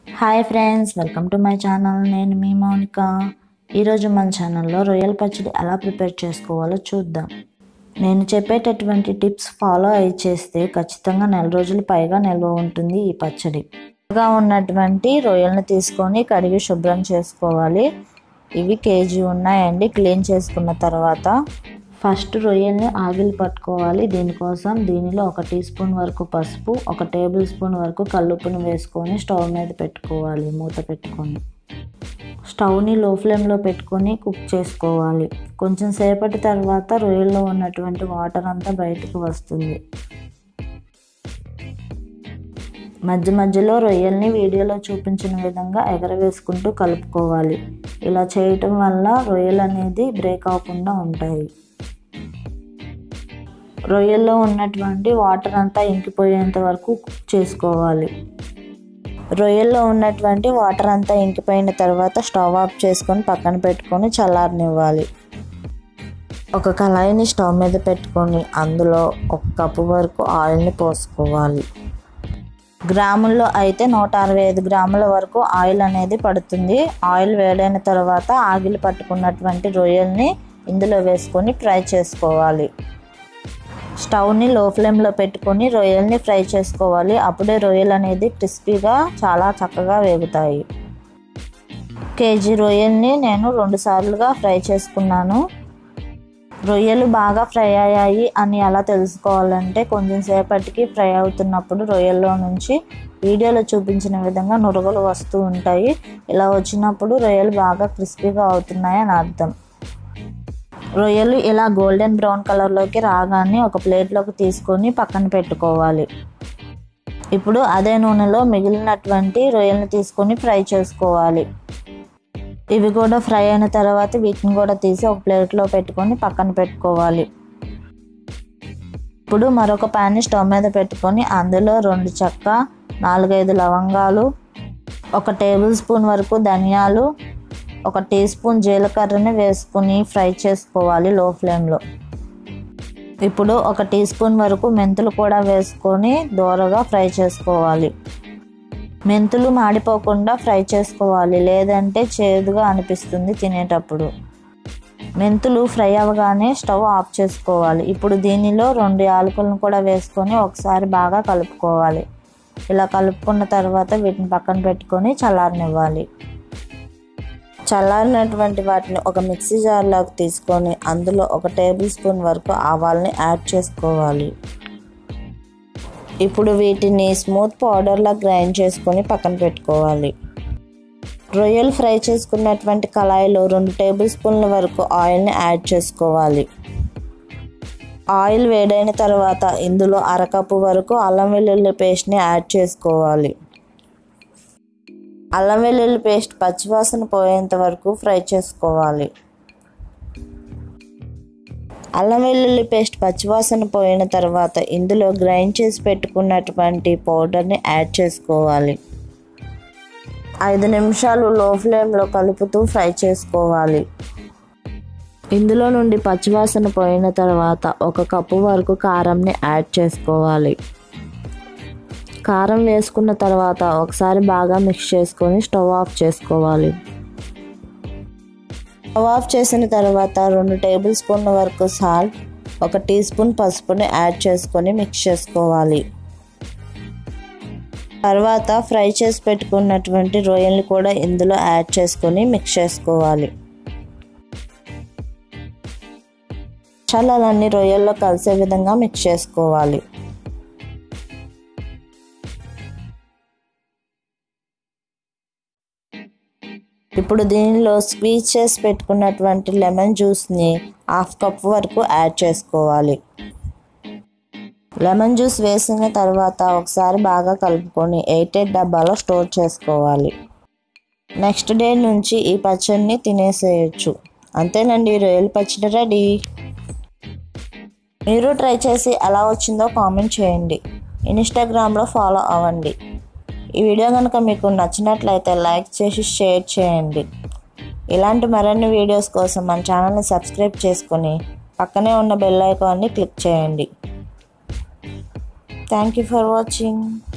hi friends welcome to my channel నేను మీ మౌనిక ఈరోజు మన ఛానల్లో రొయ్యల పచ్చడి ఎలా ప్రిపేర్ చేసుకోవాలో చూద్దాం నేను చెప్పేటటువంటి టిప్స్ ఫాలో అయి చేస్తే ఖచ్చితంగా నెల రోజులు పైగా నిల్వ ఉంటుంది ఈ పచ్చడి గా ఉన్నటువంటి రొయ్యలను తీసుకొని కడిగి శుభ్రం చేసుకోవాలి ఇవి కేజీ ఉన్నాయండి క్లీన్ చేసుకున్న తర్వాత ఫస్ట్ రొయ్యల్ని ఆగిలి పట్టుకోవాలి దీనికోసం దీనిలో ఒక టీ స్పూన్ వరకు పసుపు ఒక టేబుల్ స్పూన్ వరకు కల్లుప్పుని వేసుకొని స్టవ్ మీద పెట్టుకోవాలి మూత పెట్టుకొని స్టవ్ని లో ఫ్లేమ్లో పెట్టుకొని కుక్ చేసుకోవాలి కొంచెం సేపటి తర్వాత రొయ్యల్లో ఉన్నటువంటి వాటర్ అంతా బయటకు వస్తుంది మధ్య మధ్యలో రొయ్యల్ని వీడియోలో చూపించిన విధంగా ఎగరవేసుకుంటూ కలుపుకోవాలి ఇలా చేయటం వల్ల రొయ్యలు అనేది బ్రేక్ అవ్వకుండా ఉంటాయి రొయ్యల్లో ఉన్నటువంటి వాటర్ అంతా ఇంకిపోయేంత వరకు కుక్ చేసుకోవాలి రొయ్యల్లో ఉన్నటువంటి వాటర్ అంతా ఇంకిపోయిన తర్వాత స్టవ్ ఆఫ్ చేసుకొని పక్కన పెట్టుకొని చల్లారనివ్వాలి ఒక కళాయిని స్టవ్ మీద పెట్టుకొని అందులో ఒక కప్పు వరకు ఆయిల్ని పోసుకోవాలి గ్రాముల్లో అయితే నూట అరవై ఐదు గ్రాముల వరకు ఆయిల్ అనేది పడుతుంది ఆయిల్ వేడైన తర్వాత ఆగిలి పట్టుకున్నటువంటి రొయ్యల్ని ఇందులో వేసుకొని ఫ్రై చేసుకోవాలి స్టవ్ని లో ఫ్లేమ్లో పెట్టుకొని రొయ్యల్ని ఫ్రై చేసుకోవాలి అప్పుడే రొయ్యలు అనేది క్రిస్పీగా చాలా చక్కగా వేగుతాయి కేజీ రొయ్యల్ని నేను రెండు సార్లుగా ఫ్రై చేసుకున్నాను రొయ్యలు బాగా ఫ్రై అయ్యాయి అని ఎలా తెలుసుకోవాలంటే కొంచెం సేపటికి ఫ్రై అవుతున్నప్పుడు రొయ్యల్లో నుంచి వీడియోలో చూపించిన విధంగా నురగలు వస్తూ ఉంటాయి ఇలా వచ్చినప్పుడు రొయ్యలు బాగా క్రిస్పీగా అవుతున్నాయని అర్థం రొయ్యలు ఇలా గోల్డెన్ బ్రౌన్ కలర్లోకి రాగానే ఒక ప్లేట్లోకి తీసుకొని పక్కన పెట్టుకోవాలి ఇప్పుడు అదే నూనెలో మిగిలినటువంటి రొయ్యలను తీసుకొని ఫ్రై చేసుకోవాలి ఇవి కూడా ఫ్రై అయిన తర్వాత వీటిని కూడా తీసి ఒక ప్లేట్లో పెట్టుకొని పక్కన పెట్టుకోవాలి ఇప్పుడు మరొక ప్యాన్ని స్టవ్ మీద పెట్టుకొని అందులో రెండు చెక్క నాలుగైదు లవంగాలు ఒక టేబుల్ స్పూన్ వరకు ధనియాలు ఒక టీ స్పూన్ జీలకర్రని వేసుకుని ఫ్రై చేసుకోవాలి లో ఫ్లేమ్లో ఇప్పుడు ఒక టీ స్పూన్ వరకు మెంతులు కూడా వేసుకొని దూరగా ఫ్రై చేసుకోవాలి మెంతులు మాడిపోకుండా ఫ్రై చేసుకోవాలి లేదంటే చేదుగా అనిపిస్తుంది తినేటప్పుడు మెంతులు ఫ్రై అవ్వగానే స్టవ్ ఆఫ్ చేసుకోవాలి ఇప్పుడు దీనిలో రెండు యాలకులను కూడా వేసుకొని ఒకసారి బాగా కలుపుకోవాలి ఇలా కలుపుకున్న తర్వాత వీటిని పక్కన పెట్టుకొని చల్లారనివ్వాలి చల్లారినటువంటి వాటిని ఒక మిక్సీ జార్లోకి తీసుకొని అందులో ఒక టేబుల్ స్పూన్ వరకు ఆవాల్ని యాడ్ చేసుకోవాలి ఇప్పుడు వీటిని స్మూత్ పౌడర్లా గ్రైండ్ చేసుకొని పక్కన పెట్టుకోవాలి రొయ్యలు ఫ్రై చేసుకున్నటువంటి కళాయిలో రెండు టేబుల్ స్పూన్ల వరకు ఆయిల్ని యాడ్ చేసుకోవాలి ఆయిల్ వేడైన తర్వాత ఇందులో అరకప్పు వరకు అల్లం వెల్లుల్లి పేస్ట్ని యాడ్ చేసుకోవాలి అల్లం వెల్లుల్లి పేస్ట్ పచ్చివాసన పోయేంత వరకు ఫ్రై చేసుకోవాలి అల్లం వెల్లుల్లి పేస్ట్ పచ్చివాసన పోయిన తర్వాత ఇందులో గ్రైండ్ చేసి పెట్టుకున్నటువంటి పౌడర్ని యాడ్ చేసుకోవాలి ఐదు నిమిషాలు లో ఫ్లేమ్లో కలుపుతూ ఫ్రై చేసుకోవాలి ఇందులో నుండి పచ్చివాసన పోయిన తర్వాత ఒక కప్పు వరకు కారంని యాడ్ చేసుకోవాలి కారం వేసుకున్న తర్వాత ఒకసారి బాగా మిక్స్ చేసుకొని స్టవ్ ఆఫ్ చేసుకోవాలి స్టవ్ ఆఫ్ చేసిన తర్వాత రెండు టేబుల్ స్పూన్ల వరకు సాల్ట్ ఒక టీ స్పూన్ పసుపుని యాడ్ చేసుకొని మిక్స్ చేసుకోవాలి తర్వాత ఫ్రై చేసి పెట్టుకున్నటువంటి రొయ్యల్ని కూడా ఇందులో యాడ్ చేసుకొని మిక్స్ చేసుకోవాలి మసాలాలన్నీ రొయ్యల్లో కలిసే విధంగా మిక్స్ చేసుకోవాలి ఇప్పుడు దీనిలో స్క్వీజ్ చేసి పెట్టుకున్నటువంటి లెమన్ జ్యూస్ని హాఫ్ కప్ వరకు యాడ్ చేసుకోవాలి లెమన్ జ్యూస్ వేసిన తర్వాత ఒకసారి బాగా కలుపుకొని ఎయిటెడ్ డబ్బాలో స్టోర్ చేసుకోవాలి నెక్స్ట్ డే నుంచి ఈ పచ్చడిని తినేసేయచ్చు అంతేనండి రొయ్యల పచ్చడి రెడీ మీరు ట్రై చేసి ఎలా వచ్చిందో కామెంట్ చేయండి ఇన్స్టాగ్రామ్లో ఫాలో అవ్వండి ఈ వీడియో కనుక మీకు నచ్చినట్లయితే లైక్ చేసి షేర్ చేయండి ఇలాంటి మరిన్ని వీడియోస్ కోసం మన ఛానల్ని సబ్స్క్రైబ్ చేసుకొని పక్కనే ఉన్న బెల్ ఐకాన్ని క్లిక్ చేయండి థ్యాంక్ యూ ఫర్ వాచింగ్